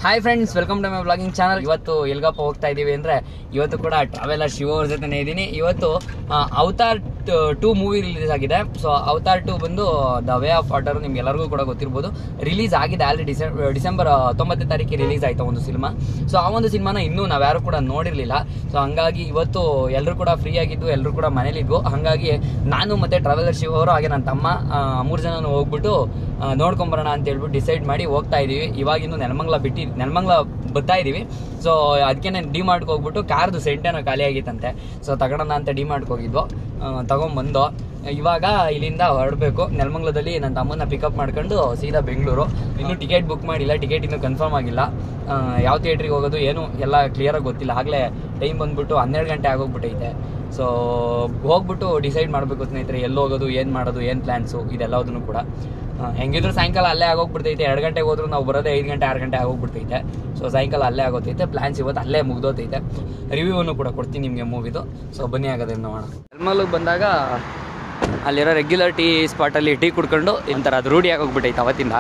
Hi friends welcome to my blogging channel ಇವತ್ತು ಎಲ್ಗಪ್ಪ ಹೋಗ್ತಾ ಇದೀವಿ ಅಂದ್ರೆ ಇವತ್ತು ಕೂಡ ಟ್ರಾವೆಲರ್ ಶಿವ ಅವ್ರ ಜೊತೆನೇ ಇದ್ದೀನಿ ಇವತ್ತು ಆ, ಅವತಾರ್ ಟೂ ಮೂವಿ ರಿಲೀಸ್ ಆಗಿದೆ ಸೊ ಅವತಾರ್ ಟೂ ಬಂದು ದ ವೇ ಆಫ್ ವಾಟರ್ ನಿಮ್ಗೆ ಎಲ್ಲರಿಗೂ ಕೂಡ ಗೊತ್ತಿರ್ಬೋದು ರಿಲೀಸ್ ಆಗಿದೆ ಆಲ್ರೆಡಿ ಡಿಸೆಂಬರ್ ಹತ್ತೊಂಬತ್ತನೇ ತಾರೀಕಿಗೆ ರಿಲೀಸ್ ಆಯ್ತು ಒಂದು ಸಿನಿಮಾ ಸೊ ಆ ಒಂದು ಸಿನಿಮಾನ ಇನ್ನೂ ನಾವ್ಯಾರು ಕೂಡ ನೋಡಿರ್ಲಿಲ್ಲ ಸೊ ಹಂಗಾಗಿ ಇವತ್ತು ಎಲ್ಲರೂ ಕೂಡ ಫ್ರೀ ಆಗಿದ್ದು ಎಲ್ಲರೂ ಕೂಡ ಮನೇಲಿದ್ವು ಹಂಗಾಗಿ ನಾನು ಮತ್ತೆ ಟ್ರಾವೆಲರ್ ಶಿವ ಅವರು ಹಾಗೆ ನನ್ನ ತಮ್ಮ ಆ, ಮೂರು ಜನ ಹೋಗ್ಬಿಟ್ಟು ಆ, ನೋಡ್ಕೊಂಬರೋಣ ಅಂತ ಹೇಳ್ಬಿಟ್ಟು ಡಿಸೈಡ್ ಮಾಡಿ ಹೋಗ್ತಾ ಇದೀವಿ ಇವಾಗ ಇನ್ನು ನೆಲಮಂಗ್ಲ ಬಿಟ್ಟು ನೆಲಮಂಗ್ಲ ಬರ್ತಾ ಇದೀವಿ ಸೊ ಅದಕ್ಕೆ ನಾನು ಡಿ ಮಾರ್ಟ್ಗೆ ಹೋಗ್ಬಿಟ್ಟು ಕಾರ್ದು ಸೆಂಟೇನೋ ಖಾಲಿ ಆಗಿತ್ತಂತೆ ಸೊ ತಗೊಳೋಣ ಅಂತ ಡಿ ಮಾರ್ಟ್ಗೆ ಹೋಗಿದ್ವು ಆ, ತಗೊಂಬಂದು ಇವಾಗ ಇಲ್ಲಿಂದ ಹೊರಡಬೇಕು ನೆಲಮಂಗ್ಲದಲ್ಲಿ ನನ್ನ ತಮ್ಮನ್ನ ಪಿಕಪ್ ಮಾಡ್ಕೊಂಡು ಸೀದಾ ಬೆಂಗಳೂರು ಇನ್ನು ಟಿಕೆಟ್ ಬುಕ್ ಮಾಡಿಲ್ಲ ಟಿಕೆಟ್ ಇನ್ನೂ ಕನ್ಫರ್ಮ್ ಆಗಿಲ್ಲ ಆ, ಯಾವ ಥಿಯೇಟ್ರಿಗೆ ಹೋಗೋದು ಏನು ಎಲ್ಲ ಕ್ಲಿಯರಾಗಿ ಗೊತ್ತಿಲ್ಲ ಆಗಲೇ ಟೈಮ್ ಬಂದ್ಬಿಟ್ಟು ಹನ್ನೆರಡು ಗಂಟೆ ಆಗೋಗ್ಬಿಟ್ಟೈತೆ ಸೊ ಹೋಗ್ಬಿಟ್ಟು ಡಿಸೈಡ್ ಮಾಡಬೇಕು ಸ್ನೇಹಿತರೆ ಎಲ್ಲಿ ಹೋಗೋದು ಏನು ಮಾಡೋದು ಏನು ಪ್ಲ್ಯಾನ್ಸು ಇದೆಲ್ಲದನ್ನು ಕೂಡ ಆ, ಹೆಂಗಿದ್ರು ಸಾಯಂಕಾಲ ಅಲ್ಲೇ ಆಗೋಗ್ಬಿಡ್ತೈತೆ ಎರಡು ಗಂಟೆಗೆ ಹೋದ್ರು ನಾವು ಬರೋದೇ ಐದು ಗಂಟೆ ಆರು ಗಂಟೆ ಆಗೋಗ್ಬಿಡ್ತೈತೆ ಸೊ ಸಾಯಂಕಾಲ ಅಲ್ಲೇ ಆಗೋತೈತೆ ಪ್ಲ್ಯಾನ್ಸ್ ಇವತ್ತು ಅಲ್ಲೇ ಮುಗ್ದೋತೈತೆ ರಿವ್ಯೂವನ್ನು ಕೂಡ ಕೊಡ್ತೀನಿ ನಿಮಗೆ ಮೂವಿದು ಸೊ ಬನ್ನಿ ಆಗೋದೇ ನೋಡೋಣ ಎಲ್ಮಲ್ಗೆ ಬಂದಾಗ ಅಲ್ಲಿರೋ ರೆಗ್ಯುಲರ್ ಟೀ ಸ್ಪಾಟಲ್ಲಿ ಟೀ ಕುಡ್ಕೊಂಡು ಒಂಥರ ಅದು ರೂಢಿ ಆಗೋಗ್ಬಿಟ್ಟೈತೆ ಅವತ್ತಿಂದ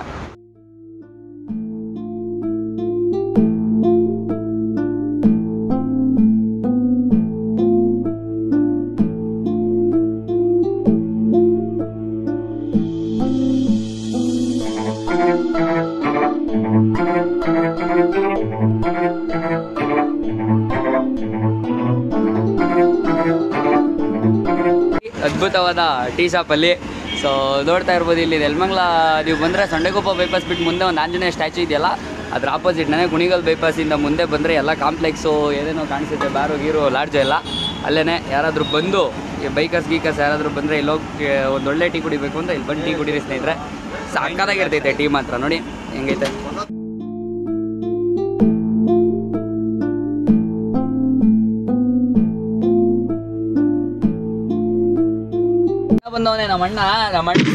ಅದ್ಭುತವಾದ ಟೀ ಶಾಪಲ್ಲಿ ಸೊ ನೋಡ್ತಾ ಇರ್ಬೋದು ಇಲ್ಲಿ ನೆಲಮಂಗ್ಲ ನೀವು ಬಂದರೆ ಸಂಡೆಗೊಪ್ಪ ಬೈಪಾಸ್ ಬಿಟ್ಟು ಮುಂದೆ ಒಂದು ಆಂಜನೇಯ ಸ್ಟ್ಯಾಚು ಇದೆಯಲ್ಲ ಅದ್ರ ಆಪೋಸಿಟ್ ನನಗೆ ಕುಣಿಗಲ್ ಬೈಪಾಸಿಂದ ಮುಂದೆ ಬಂದರೆ ಎಲ್ಲ ಕಾಂಪ್ಲೆಕ್ಸು ಏನೇನೋ ಕಾಣಿಸುತ್ತೆ ಬಾರು ಗೀರು ಲಾಡ್ಜು ಎಲ್ಲ ಅಲ್ಲೇ ಯಾರಾದರೂ ಬಂದು ಈ ಬೈಕರ್ಸ್ ಗೀಕರ್ಸ್ ಯಾರಾದರೂ ಬಂದರೆ ಇಲ್ಲೋಗಿ ಒಂದು ಒಳ್ಳೆ ಟೀ ಕುಡಿಬೇಕು ಅಂತ ಇಲ್ಲಿ ಬಂದು ಟೀ ಕುಡೀರಿ ಸ್ನೇಹಿತರೆ ಸಾಕಾಗಿರ್ತೈತೆ ಟೀ ಮಾತ್ರ ನೋಡಿ ಹೆಂಗೈತೆ ಬಂದವನೇ ನಮ್ಮ ಅಣ್ಣ ನಮ್ಮ ಅಣ್ಣ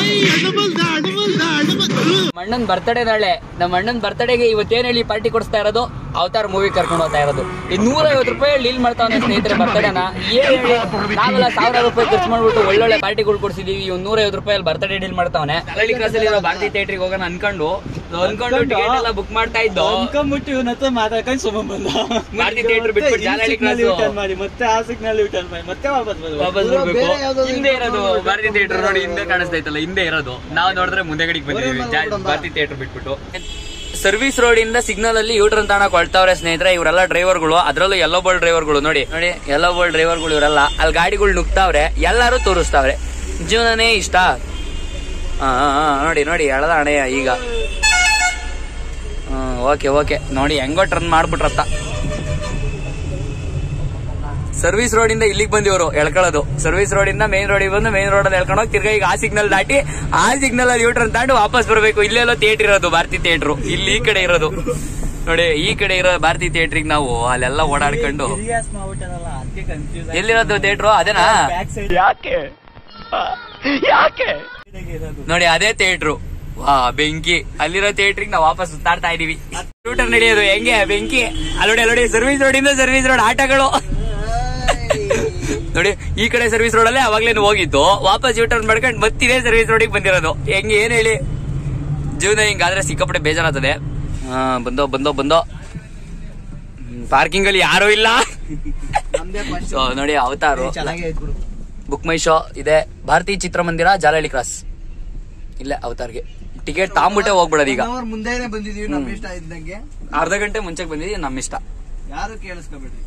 ನಮ್ಮ ಅಣ್ಣನ ಬರ್ತಡೇ ನಾಳೆ ನಮ್ಮ ಅಣ್ಣನ ಬರ್ತಡೇಗೆ ಇವತ್ತೇನು ಹೇಳಿ ಪಾರ್ಟಿ ಕೊಡಿಸ್ತಾ ಇರೋದು ಅವತಾರ ಮೂವಿ ಕರ್ಕೊಂಡು ಹೋಗ್ತಾ ಇರೋದು ಈ ನೂರೈವತ್ತು ರೂಪಾಯಿ ಡೀಲ್ ಮಾಡ್ತಾವನೆ ಸ್ನೇಹಿತರೆ ಬರ್ತಡೇನ ಏನ್ ಹೇಳಿ ನಾವೆಲ್ಲ ಸಾವಿರ ರೂಪಾಯಿ ಖರ್ಚು ಮಾಡ್ಬಿಟ್ಟು ಒಳ್ಳೊಳ್ಳೆ ಪಾರ್ಟಿಗಳು ಕೊಡ್ಸಿದೀವಿ ಇವ್ ನೂರೈವತ್ತು ರೂಪಾಯಿ ಬರ್ತಡೇ ಡೀಲ್ ಮಾಡ್ತಾವನೆ ಹಳ್ಳಿ ಕ್ರಾಸ್ ಅಲ್ಲಿ ಇರೋ ಭಾರತಿ ಥಿಯೇಟ್ರಿಗೆ ಹೋಗೋಣ ಅನ್ಕೊಂಡು ಅನ್ಕೊಂಡು ಟಿಕೆಟ್ ಎಲ್ಲ ಬುಕ್ ಮಾಡ್ತಾ ಇದ್ದೋ ಅನ್ಕೊಂಬಿಟ್ಟು ಇವನ ಹತ್ರ ಮಾತಾಡ್ಕೊಂಡು ಸುಮ್ಮ ಬಂದ ಭಾರತಿ ಥಿಯೇಟರ್ ಬಿಟ್ಬಿಟ್ಟು ಜಾಲಹಳ್ಳಿ ಕ್ರಾಸ್ ರಿಟರ್ನ್ ಮಾಡಿ ಮತ್ತೆ ಆ ಸಿಗ್ನಲ್ ರಿಟರ್ನ್ ಮಾಡಿ ಮತ್ತೆ ವಾಪಸ್ ಬರ್ಬೋದು ವಾಪಸ್ ಬರ್ಬೇಕು ಹಿಂದೆ ಇರೋದು ಭಾರತಿ ಥಿಯೇಟರ್ ನೋಡಿ ಹಿಂದೆ ಕಾಣಿಸ್ತೈತಲ್ಲ ಹಿಂದೆ ಇರೋದು ನಾವು ನೋಡಿದ್ರೆ ಮುಂದೆ ಗಡಿಗೆ ಬಂದಿದ್ದೀವಿ ಜಾ- ಭಾರತಿ ಥಿಯೇಟರ್ ಬಿಟ್ಬಿಟ್ಟು ಸರ್ವಿಸ್ ರೋಡ್ ಇಂದ ಸಿಗ್ನಲ್ ಅಲ್ಲಿ ಯೂಟರ್ನ್ ತಾಣ ಕೊಳ್ತಾವ್ರೆ ಸ್ನೇಹಿತರೆ ಇವರೆಲ್ಲ ಡ್ರೈವರ್ಗಳು ಅದ್ರಲ್ಲೂ ಎಲ್ಲೋ ಬೋಲ್ ಡ್ರೈವರ್ಗಳು ನೋಡಿ ನೋಡಿ ಎಲ್ಲೋ ಬೋಲ್ ಡ್ರೈವರ್ಗಳು ಇವರೆಲ್ಲ ಅಲ್ಲಿ ಗಾಡಿಗಳು ನುಗ್ತಾವ್ರೆ ಎಲ್ಲಾರು ತೋರಿಸ್ತಾವ್ರೆ ಜೀವನನೇ ಇಷ್ಟ ಹಾ ನೋಡಿ ನೋಡಿ ಎಳದ ಹಣೆಯ ಈಗ ಹ್ಮ್ ಓಕೆ ಓಕೆ ನೋಡಿ ಹೆಂಗೋ ಟರ್ನ್ ಮಾಡ್ಬಿಟ್ರತ್ತ ಸರ್ವಿಸ್ ರೋಡ್ ಇಂದ ಇಲ್ಲಿಗೆ ಬಂದಿವರು ಎಳ್ಕೊಳ್ಳೋದು ಸರ್ವಿಸ್ ರೋಡ್ ಇಂದ ಮೇನ್ ರೋಡಿಗೆ ಬಂದು ಮೇನ್ ರೋಡ್ ಅಲ್ಲಿ ಎಳ್ಕೊಂಡು ಹೋಗಿ ತಿರ್ಗಾ ಈಗ ಆ ಸಿಗ್ನಲ್ ದಾಟಿ ಆ ಸಿಗ್ನಲ್ ಅಲ್ಲಿ ಯೂಟರ್ನ್ ತಾಂಡು ವಾಪಸ್ ಬರಬೇಕು ಇಲ್ಲೆಲ್ಲೋ ಥಿಯೇಟರ್ ಇರೋದು ಭಾರತಿ ಥಿಯೇಟ್ರು ಇಲ್ಲಿ ಈ ಕಡೆ ಇರೋದು ನೋಡಿ ಈ ಕಡೆ ಇರೋ ಭಾರತಿ ಥಿಯೇಟ್ರಿಗೆ ನಾವು ಅಲ್ಲೆಲ್ಲ ಓಡಾಡ್ಕೊಂಡು ಸೀರಿಯಸ್ ಮಾಡ್ಬಿಟ್ಟಾರಲ್ಲ ಅದಕ್ಕೆ ಕನ್ಫ್ಯೂಸ್ ಎಲ್ಲಿರೋದು ಥಿಯೇಟ್ರು ಅದೇನಾ ಬ್ಯಾಕ್ ಸೈಡ್ ಯಾಕೆ ಯಾಕೆ ಇರೋದು ನೋಡಿ ಅದೇ ಥಿಯೇಟ್ರು ವಾ ಬೆಂಕಿ ಅಲ್ಲಿರೋ ಥಿಯೇಟ್ರಿಗೆ ನಾವು ವಾಪಸ್ ಸುತ್ತಾಡ್ತಾ ಇದೀವಿ ಯೂಟರ್ನ್ ನಡೆಯೋದು ಹೆಂಗೆ ಬೆಂಕಿ ಅಲ್ಲೋಡಿ ಅಲ್ಲೋಡಿ ಸರ್ವಿಸ್ ರೋಡ್ ಇಂದ ಸರ್ವಿಸ್ ರೋಡ್ ಆಟಗಳು ನೋಡಿ ಈ ಕಡೆ ಸರ್ವಿಸ್ ರೋಡ್ ಅಲ್ಲೇ ಅವಾಗ್ಲೇನು ಹೋಗಿದ್ದು ವಾಪಸ್ ಯೂಟರ್ನ್ ಮಾಡ್ಕೊಂಡು ಮತ್ತಿದೆ ಸರ್ವಿಸ್ ರೋಡಿಗೆ ಬಂದಿರೋದು ಹೆಂಗೆ ಏನ್ ಹೇಳಿ ಜೀವನ ಹಿಂಗಾದ್ರೆ ಸಿಕ್ಕಾಪಟ್ಟೆ ಬೇಜಾರಾಗ್ತದೆ ಹಾ ಬಂದೋ ಬಂದೋ ಬಂದೋ ಪಾರ್ಕಿಂಗ್ ಅಲ್ಲಿ ಯಾರು ಇಲ್ಲ ಸೊ ನೋಡಿ ಅವತಾರು ಬುಕ್ ಮೈ ಶೋ ಇದೆ ಭಾರತೀಯ ಚಿತ್ರಮಂದಿರ ಜಾಲಹಳ್ಳಿ ಕ್ರಾಸ್ ಇಲ್ಲೇ ಅವತಾರ್ಗೆ ಟಿಕೆಟ್ ತಾಂಬಿಟ್ಟೆ ಹೋಗ್ಬಿಡೋದು ಈಗ ಅವ್ರ ಮುಂದೆನೆ ಬಂದಿದೀವಿ ನಮ್ ಇಷ್ಟ ಇದ್ದಂಗೆ ಅರ್ಧ ಗಂಟೆ ಮುಂಚೆಗೆ ಬಂದಿದ್ದೀವಿ ನಮ್ಮ ಇಷ್ಟ ಯಾರು ಕೇಳಿಸ್ಕೊಬೇಡ್ರಿ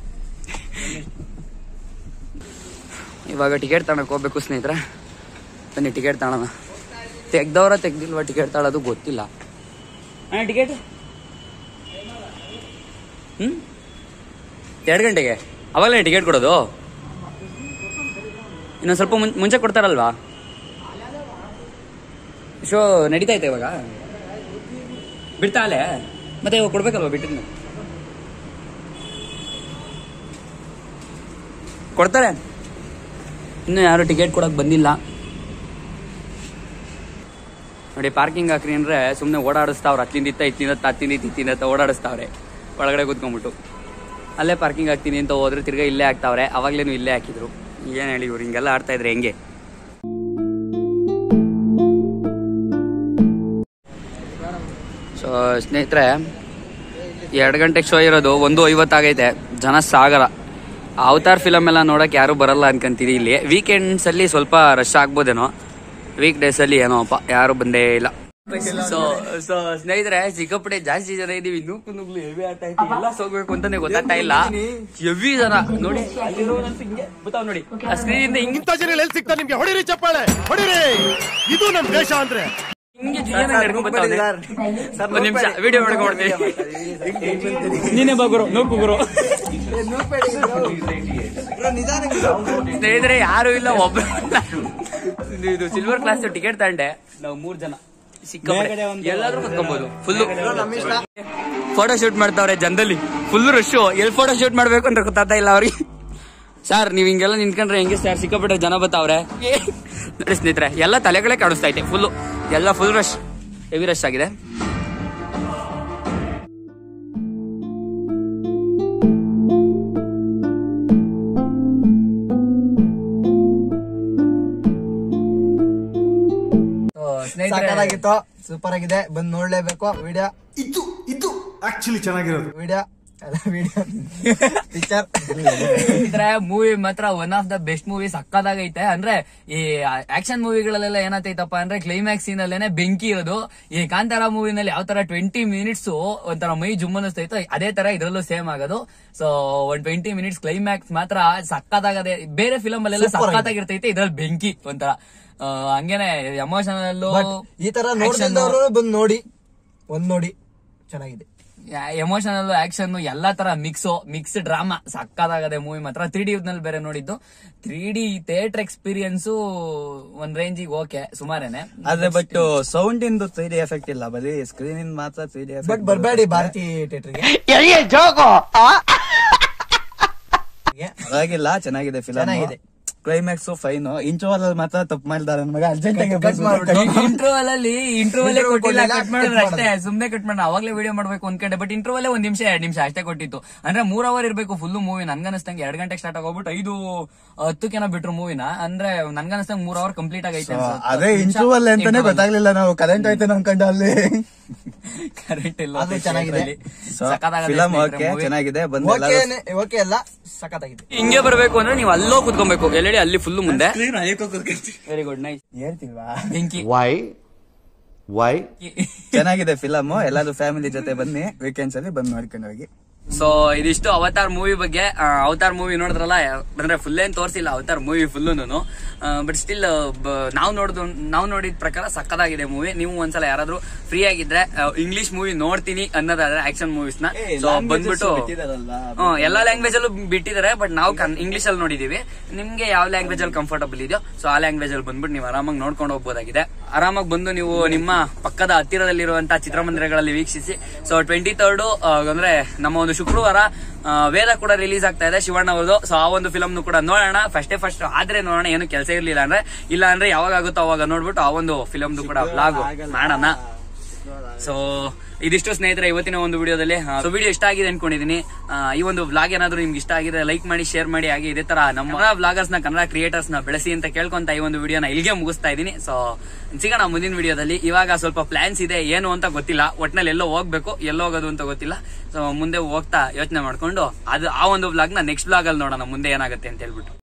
ಇವಾಗ ಟಿಕೆಟ್ ತಗೊಳಕ್ ಹೋಗ್ಬೇಕು ಸ್ನೇಹಿತರೆ ಬನ್ನಿ ಟಿಕೆಟ್ ತಗೊಳೋಣ ತೆಗ್ದವ್ರ ತೆಗ್ದಿಲ್ವಾ ಟಿಕೆಟ್ ತಗೊಳ್ಳೋದು ಗೊತ್ತಿಲ್ಲ ಅಣ್ಣ ಟಿಕೆಟ್ ಹ್ಮ್ ಎರಡು ಗಂಟೆಗೆ ಅವಾಗಲೇ ಟಿಕೆಟ್ ಕೊಡೋದು ಇನ್ನೊಂದು ಸ್ವಲ್ಪ ಮುಂ- ಮುಂಚೆ ಕೊಡ್ತಾರಲ್ವಾ ಶೋ ನಡೀತಾ ಐತೆ ಇವಾಗ ಬಿಡ್ತಾ ಅಲ್ಲೇ ಮತ್ತೆ ಇವಾಗ ಕೊಡ್ಬೇಕಲ್ವಾ ಬಿಟ್ಟಿದ್ದು ಕೊಡ್ತಾರೆ ಇನ್ನು ಯಾರು ಟಿಕೆಟ್ ಕೊಡಕ್ ಬಂದಿಲ್ಲ ನೋಡಿ ಪಾರ್ಕಿಂಗ್ ಹಾಕ್ರಿ ಅಂದ್ರೆ ಸುಮ್ಮನೆ ಓಡಾಡಿಸ್ತಾವ್ರೆ ಹತ್ತಿಂದ ಇತ್ತ ಇತ್ತಿಂದ ಹತ್ತಿಂದ ಇತ್ತ ಇತ್ತಿಂದ ಇತ್ತ ಓಡಾಡಿಸ್ತಾವ್ರೆ ಒಳಗಡೆ ಕೂತ್ಕೊಂಡ್ಬಿಟ್ಟು ಅಲ್ಲೇ ಪಾರ್ಕಿಂಗ್ ಹಾಕ್ತೀನಿ ಅಂತ ಹೋದ್ರೆ ತಿರ್ಗಾ ಇಲ್ಲೇ ಹಾಕ್ತಾವ್ರೆ ಅವಾಗ್ಲೇನು ಇಲ್ಲೇ ಹಾಕಿದ್ರು ಏನ್ ಹೇಳಿ ಇವ್ರು ಹಿಂಗೆಲ್ಲ ಆಡ್ತಾ ಇದ್ರೆ ಹೆಂಗೆ ಸೊ ಸ್ನೇಹಿತರೆ ಎರಡು ಗಂಟೆಗೆ ಶೋ ಇರೋದು ಒಂದು ಐವತ್ತಾಗೈತೆ ಜನ ಸಾಗರ ಅವತಾರ್ ಫಿಲಮ್ ಎಲ್ಲ ನೋಡಕ್ ಯಾರು ಬರಲ್ಲ ಅನ್ಕೊಂತೀರಿ ಇಲ್ಲಿ ವೀಕೆಂಡ್ಸ್ ಅಲ್ಲಿ ಸ್ವಲ್ಪ ರಶ್ ಆಗ್ಬೋದೇನೋ ವೀಕ್ ಡೇಸ್ ಅಲ್ಲಿ ಏನೋಪ್ಪ ಯಾರು ಬಂದೇ ಇಲ್ಲ ಸೊ ಸೊ ಸ್ನೇಹಿತರೆ ಸಿಕ್ಕಾಪಟ್ಟೆ ಜಾಸ್ತಿ ಜನ ಇದೀವಿ ನೂಕು ನುಗ್ಲು ಹೆವಿ ಆಗ್ತಾ ಐತಿ ಎಲ್ಲ ಹೋಗ್ಬೇಕು ಅಂತಾನೆ ಗೊತ್ತಾಗ್ತಾ ಇಲ್ಲ ಹೆವಿ ಜನ ನೋಡಿ ಅಲ್ಲಿರೋರಂತೂ ಹಿಂಗೆ ಬರ್ತಾವ್ ನೋಡಿ ಆ ಸ್ಕ್ರೀನ್ ಇಂದ ಹಿಂಗೆ ಇಂಥ ಜನ ಎಲ್ಲಿ ಸಿಗ್ತಾರೆ ನಿಮ್ಗೆ ಹೊಡಿರಿ ಚಪ್ಪಾಳೆ ಹೊಡಿರಿ ಇದು ನಮ್ ದೇಶ ಅಂದ್ರೆ ಹಿಂಗೆ ಜೀವನ ನಡ್ಕೊಂಡ್ ಬರ್ತಾವ್ನೆ. ಒಂದ್ ನಿಮಿಷ ವಿಡಿಯೋ ಮಾಡ್ಕೊಡ್ತೀನಿ ನೀನೇ ಬಾ ಗುರು ನೂಕು ಗುರು ಸ್ನೇಹಿತರೆ ಯಾರು ಇಲ್ಲ ಒಬ್ರು ಇಲ್ಲ. ಇದು- ಇದು ಸಿಲ್ವರ್ ಕ್ಲಾಸ್ ಟಿಕೆಟ್ ತಗೊಂಡೆ ನಾವು ಮೂರ್ ಜನ ಸಿಕ್ಕಾಪಟ್ಟೆ ಎಲ್ಲಾದ್ರೂ ಕುತ್ಕೊಬಹುದು ಫುಲ್ಲು ಫೋಟೋ ಶೂಟ್ ಮಾಡ್ತಾವ್ರೆ ಜನದಲ್ಲಿ ಫುಲ್ ರಶ್ ಎಲ್ಲಿ ಫೋಟೋ ಶೂಟ್ ಮಾಡ್ಬೇಕು ಅಂತ ಗೊತ್ತಾಗ್ತಾ ಇಲ್ಲ ಅವ್ರಿಗೆ ಸರ್ ನೀವ್ ಹಿಂಗೆಲ್ಲ ನಿಂತ್ಕೊಂಡ್ರೆ ಹೆಂಗೆ ಸರ್ ಸಿಕ್ಕಾಪಟ್ಟೆ ಜನ ಬರ್ತಾವ್ರೆ ಏ, ನೋಡಿ ಸ್ನೇಹಿತರೆ ಎಲ್ಲ ತಲೆಗಳೇ ಕಾಣಿಸ್ತಾ ಐತೆ ಫುಲ್ಲು ಎಲ್ಲ ಫುಲ್ ರಶ್ ಹೆವಿ ರಶ್ ಆಗಿದೆ ಸಾಕಾಗಿತ್ತು ಸೂಪರ್ ಆಗಿದೆ ಬಂದ್ ನೋಡ್ಲೇಬೇಕು ವಿಡಿಯೋ ಇದು ಇದು ಆಕ್ಚುಲಿ ಚೆನ್ನಾಗಿರೋದು ವಿಡಿಯೋ ವಿಡಿಯೋ ಪಿಕ್ಚರ್ ಇದ್ರೆ ಮೂವಿ ಮಾತ್ರ one of the best movie ಸಕ್ಕದಾಗೈತೆ ಅಂದ್ರೆ ಈ ಆಕ್ಷನ್ ಮೂವಿಗಳಲ್ಲೆಲ್ಲ ಏನಾಗ್ತೈತಪ್ಪ ಅಂದ್ರೆ ಕ್ಲೈಮ್ಯಾಕ್ಸ್ ಸೀನ್ ಅಲ್ಲೇನೆ ಬೆಂಕಿ ಇರೋದು ಈ ಕಾಂತಾರ ಮೂವಿನಲ್ಲಿ ಯಾವ ತರ ಟ್ವೆಂಟಿ ಮಿನಿಟ್ಸ್ ಒಂಥರ ಮೈ ಜುಮ್ ಅನ್ನಿಸ್ತೈತೋ ಅದೇ ತರ ಇದ್ರಲ್ಲೂ ಸೇಮ್ ಆಗೋದು so one twenty minutes climax ಮಾತ್ರ ಸಕ್ಕದಾಗದೆ ಬೇರೆ ಫಿಲಮ್ ಅಲ್ಲೆಲ್ಲ Super ಆಗಿದೆ. ಸಕ್ಕತ್ತಾಗಿರ್ತೈತೆ ಇದ್ರಲ್ಲಿ ಬೆಂಕಿ ಒಂಥರ ಆ, ಹಂಗೇನೆ ಎಮೋಷನಲ್ ಈ ತರ ನೋಡ್ತಿದ್ದವರು ಬಂದ್ ನೋಡಿ ಒಂದ್ ನೋಡಿ ಚೆನ್ನಾಗಿದೆ ಎಮೋಷನಲ್ ಆಕ್ಷನ್ ಎಲ್ಲಾ ತರ ಮಿಕ್ಸು ಮಿಕ್ಸ್ ಡ್ರಾಮಾ ಸಕ್ಕದಾಗದೆ ಮೂವಿ ಮಾತ್ರ ತ್ರೀ ಡಿ ನಲ್ಲಿ ಬೇರೆ ನೋಡಿದ್ದು ತ್ರೀ ಡಿ ಥಿಯೇಟರ್ ಎಕ್ಸ್ಪೀರಿಯನ್ಸ್ ಒಂದ್ ರೇಂಜಿಗೆ ಓಕೆ ಸುಮಾರೇನೆ ಆದ್ರೆ ಬಟ್ ಸೌಂಡ್ ಇಂದು ತ್ರೀ ಡಿ ಎಫೆಕ್ಟ್ ಇಲ್ಲ ಬರೀ ಸ್ಕ್ರೀನ್ ಇಂದ ಮಾತ್ರ ತ್ರೀ ಡಿ ಬಟ್ ಬರ್ಬೇಡಿ ಭಾರತಿ ಥಿಯೇಟರ್ಗೆ ಪರವಾಗಿಲ್ಲ ಚೆನ್ನಾಗಿದೆ ಫಿಲಮ್ ಚೆನ್ನಾಗಿದೆ. ಕ್ಲೈಮ್ಯಾಕ್ಸ್ ಫೈನ್ ಇಂಟರ್ವಲ್ ಅಲ್ಲಿ ಮಾತ್ರ ತಪ್ಪು ಮಾಡಿದಾರೆ ನಮಗೆ ಅರ್ಜೆಂಟ್ ಆಗಿ Cut ಮಾಡ್ಬಿಟ್ಟು. ಇಂಟರ್ವಲ್ ಅಲ್ಲಿ ಇಂಟರ್ವಲ್ Interval ಕೊಟ್ಟಿಲ್ಲ ಕೊಡ್ಲಿಲ್ಲ, ಕಟ್ ಮಾಡಿದ್ರೆ cut ಅಷ್ಟೇ ಸುಮ್ನೆ ಕಟ್ ಮಾಡೋಣ ಅವಾಗ್ಲೇ ವಿಡಿಯೋ ಮಾಡ್ಬೇಕು ಅನ್ಕೊಂಡೆ ಬಟ್ ಇಂಟರ್ವಲ್ ಒಂದ್ ನಿಮಿಷ ಎರಡ್ ನಿಮಿಷ ಅಷ್ಟೇ ಕೊಟ್ಟಿತ್ತು ಅಂದ್ರೆ ಮೂರ್ ಅವರ್ ಇರ್ಬೇಕು ಫುಲ್ ಮೂವಿ ನನ್ಗನ್ಸ್ತಂಗೆ ಎರಡ್ ಗಂಟೆಗೆ ಸ್ಟಾರ್ಟ್ ಆಗೋಗ್ಬಿಟ್ಟು ಐದು ಹತ್ತಕ್ಕೇನೋ ಬಿಟ್ರು ಮೂವಿನ ಅಂದ್ರೆ ನನ್ಗನ್ಸ್ತಂಗೆ ಮೂರ್ ಅವರ್ ಕಂಪ್ಲೀಟ್ ಆಗೈತೆ ಅನ್ಸುತ್ತೆ. ಅದೇ ಹತ್ತು ನಿಮಿಷ ಇಂಟರ್ವಲ್ ಅಂತಾನೆ interval. ಗೊತ್ತಾಗ್ಲಿಲ್ಲ ನಾವು ಕರೆಂಟ್ ಆಯ್ತು ಅನ್ಕೊಂಡು ಅಲ್ಲಿ ಕರೆಂಟ್ ಇಲ್ಲ ಅದು ಚೆನ್ನಾಗಿದೆ. ಸಖತ್ತಾಗದೆ ಫಿಲಮ್ ಸ್ನೇಹಿತರೆ ಓಕೆ movie. ಚೆನ್ನಾಗಿದೆ ಬಂದು ಓಕೆ ಓಕೆ ಅಲ್ಲ ಸಖತ್ತಾಗಿದೆ ಹಿಂಗೆ ಬರ್ಬೇಕು ಅಂದ್ರೆ ನೀವು ಅಲ್ಲೋ ಕುತ್ಕೊಬೇಕು ಎಲ್ಲೆಡೆ ಅಲ್ಲಿ ಫುಲ್ ಮುಂದೆ ವೆರಿ ಗುಡ್ ನೈಸ್ ಹೇಳ್ತಿಲ್ವಾ ಬೆಂಕಿ ವೈ ವೈ ಚೆನ್ನಾಗಿದೆ ಫಿಲಮ್ ಎಲ್ಲಾದ್ರೂ ಫ್ಯಾಮಿಲಿ ಜೊತೆ ಬನ್ನಿ ವೀಕೆಂಡ್ಸ್ ಅಲ್ಲಿ ಬಂದ್ ನೋಡ್ಕೊಂಡು ಹೋಗಿ ಸೊ ಇದಿಷ್ಟು ಅವತಾರ್ ಮೂವಿ ಬಗ್ಗೆ ಆ, ಅವತಾರ್ ಮೂವಿ ನೋಡಿದ್ರಲ್ಲ ಅಂದ್ರೆ ಫುಲ್ ಏನ್ ತೋರಿಸಿಲ್ಲ ಅವತಾರ್ ಮೂವಿ ಫುಲ್ಲುನು ಬಟ್ ಸ್ಟಿಲ್ ನಾವು ನೋಡಿದ್ ನಾವು ನೋಡಿದ ಪ್ರಕಾರ ಸಕ್ಕದಾಗಿದೆ ಮೂವಿ ನೀವು ಒಂದ್ಸಲ ಯಾರಾದ್ರೂ ಫ್ರೀ ಆಗಿದ್ರೆ ಇಂಗ್ಲಿಷ್ ಮೂವಿ ನೋಡ್ತೀನಿ ಅನ್ನೋದಾದ್ರೆ ಆಕ್ಷನ್ ಮೂವೀಸ್ ನ ಸೊ ಬಂದ್ಬಿಟ್ಟು ಹ್ಮ್, ಎಲ್ಲಾ ಲ್ಯಾಂಗ್ವೇಜ್ ಅಲ್ಲೂ ಬಿಟ್ಟಿದ್ದಾರೆ ಬಟ್ ನಾವು ಇಂಗ್ಲಿಷ್ ಅಲ್ಲಿ ನೋಡಿದೀವಿ ನಿಮ್ಗೆ ಯಾವ ಲ್ಯಾಂಗ್ವೇಜ್ ಅಲ್ಲಿ ಕಂಫರ್ಟಬಲ್ ಇದೆಯೋ ಸೊ ಆ ಲ್ಯಾಂಗ್ವೇಜ್ ಅಲ್ಲಿ ಬಂದ್ಬಿಟ್ಟು ನೀವು ಆರಾಮಾಗಿ ನೋಡ್ಕೊಂಡು ಹೋಗ್ಬೋದಾಗಿದೆ ಆರಾಮಾಗಿ ಬಂದು ನೀವು ನಿಮ್ಮ ಪಕ್ಕದ ಹತ್ತಿರದಲ್ಲಿರುವಂತಹ ಚಿತ್ರಮಂದಿರಗಳಲ್ಲಿ ವೀಕ್ಷಿಸಿ ಸೊ ಟ್ವೆಂಟಿ ತರ್ಡ್ ಅಂದ್ರೆ ನಮ್ಮ ಒಂದು ಶುಕ್ರವಾರ ಆ, ವೇದ ಕೂಡ ರಿಲೀಸ್ ಆಗ್ತಾ ಇದೆ ಶಿವಣ್ಣ ಅವ್ರದ್ದು ಸೊ ಆ ಒಂದು ಫಿಲಮ್ ಕೂಡ ನೋಡೋಣ ಫಸ್ಟೇ ಫಸ್ಟ್ ಆದ್ರೆ ನೋಡೋಣ ಏನು ಕೆಲಸ ಇರ್ಲಿಲ್ಲ ಅಂದ್ರೆ ಇಲ್ಲ ಅಂದ್ರೆ ಯಾವಾಗ ಆಗುತ್ತೋ ಅವಾಗ ನೋಡ್ಬಿಟ್ಟು ಆ ಒಂದು ಫಿಲಮ್ದು ಕೂಡ ಬ್ಲಾಗ್ ಮಾಡೋಣ ಸೊ ಇದಿಷ್ಟು ಸ್ನೇಹಿತರೆ ಇವತ್ತಿನ ಒಂದು ವಿಡಿಯೋದಲ್ಲಿ ಸೊ ವಿಡಿಯೋ ಇಷ್ಟ ಆಗಿದೆ ಅನ್ಕೊಂಡಿದೀನಿ ಆ, ಈ ಒಂದು ವ್ಲಾಗ್ ಏನಾದ್ರು ನಿಮ್ಗೆ ಇಷ್ಟ ಆಗಿದೆ ಲೈಕ್ ಮಾಡಿ ಶೇರ್ ಮಾಡಿ ಹಾಗೆ ಇದೇ ತರ ನಮ್ಮ ವ್ಲಾಗರ್ಸ್ ನ ಕನ್ನಡ ಕ್ರಿಯೇಟರ್ಸ್ ನ ಬೆಳೆಸಿ ಅಂತ ಕೇಳ್ಕೊಂತ ಈ ಒಂದು ವಿಡಿಯೋನ ಇಲ್ಲಿಗೆ ಮುಗಿಸ್ತಾ ಇದೀನಿ ಸೊ ಸಿಗೋಣ ಮುಂದಿನ ವಿಡಿಯೋದಲ್ಲಿ ಇವಾಗ ಸ್ವಲ್ಪ ಪ್ಲಾನ್ಸ್ ಇದೆ ಏನು ಅಂತ ಗೊತ್ತಿಲ್ಲ ಒಟ್ನಲ್ಲಿ ಎಲ್ಲೋ ಹೋಗ್ಬೇಕು ಎಲ್ಲೋ ಹೋಗೋದು ಅಂತ ಗೊತ್ತಿಲ್ಲ ಸೊ ಮುಂದೆ ಹೋಗ್ತಾ ಯೋಚನೆ ಮಾಡ್ಕೊಂಡು ಅದು ಆ ಒಂದು ವ್ಲಾಗ್ ನ ನೆಕ್ಸ್ಟ್ ವ್ಲಾಗ್ ಅಲ್ಲಿ ನೋಡೋಣ ಮುಂದೆ ಏನಾಗುತ್ತೆ ಅಂತ ಹೇಳ್ಬಿಟ್ಟು